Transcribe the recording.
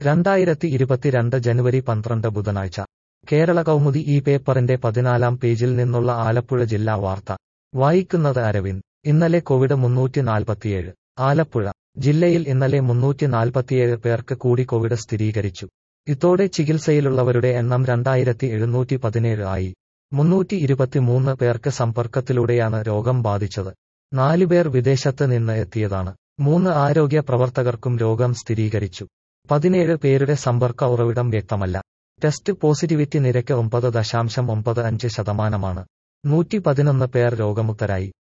രണ്ടായിരത്തി ഇരുപത്തിരണ്ട് ജനുവരി പന്ത്രണ്ട് ബുധനാഴ്ച കേരള കൗമുദി ഈ പേപ്പറിന്റെ പതിനാലാം പേജിൽ നിന്നുള്ള ആലപ്പുഴ ജില്ലാ വാർത്ത വായിക്കുന്നത് അരവിന്ദ് ഇന്നലെ കോവിഡ് മുന്നൂറ്റി നാൽപ്പത്തിയേഴ് ആലപ്പുഴ ജില്ലയിൽ ഇന്നലെ മുന്നൂറ്റി നാൽപ്പത്തിയേഴ് പേർക്ക് കൂടി കോവിഡ് സ്ഥിരീകരിച്ചു ഇതോടെ ചികിത്സയിലുള്ളവരുടെ എണ്ണം രണ്ടായിരത്തി എഴുന്നൂറ്റി പതിനേഴ് ആയി മുന്നൂറ്റി ഇരുപത്തിമൂന്ന് പേർക്ക് സമ്പർക്കത്തിലൂടെയാണ് രോഗം ബാധിച്ചത് നാലുപേർ വിദേശത്ത് നിന്ന് എത്തിയതാണ് മൂന്ന് ആരോഗ്യ പ്രവർത്തകർക്കും രോഗം സ്ഥിരീകരിച്ചു പതിനേഴ് പേരുടെ സമ്പർക്ക ഉറവിടം വ്യക്തമല്ല ടെസ്റ്റ് പോസിറ്റിവിറ്റി നിരക്ക് ഒമ്പത് ദശാംശം ഒമ്പത് അഞ്ച് ശതമാനമാണ് നൂറ്റി പതിനൊന്ന് പേർ രോഗമുക്തരായി